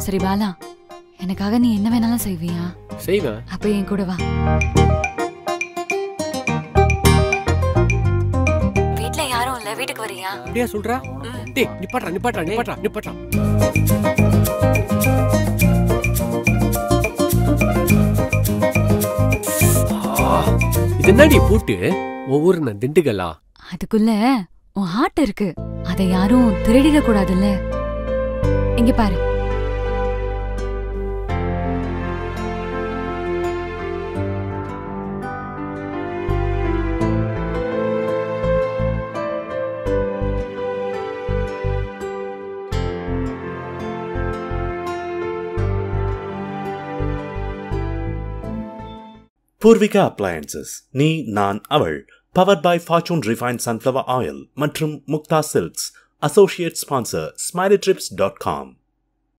சரி பாலா எனக்காக நீ என்ன வேணாலும் செய்வியா செய்வேன் அப்ப என் கூட வா வீட்ல யாரும் இல்ல வீட்டுக்கு வரியா அப்படியா சொல்ற டேய் நிப்பாட்றா நிப்பாட்றா நிப்பாட்றா நிப்பாட்றா ஆ, இது என்னடி பூட்டு ஒவ்வொரு நான் திண்டுக்கல்லா அதுக்குள்ள உன் ஹார்ட் இருக்கு அதை யாரும் திருடிட கூடாதுல்ல இங்க பாரு பூர்விகா அப்ளையன்சஸ் நீ நான் அவள் powered by Fortune refine sunflower oil மற்றும் Mukta silks associate sponsor smiley trips dot com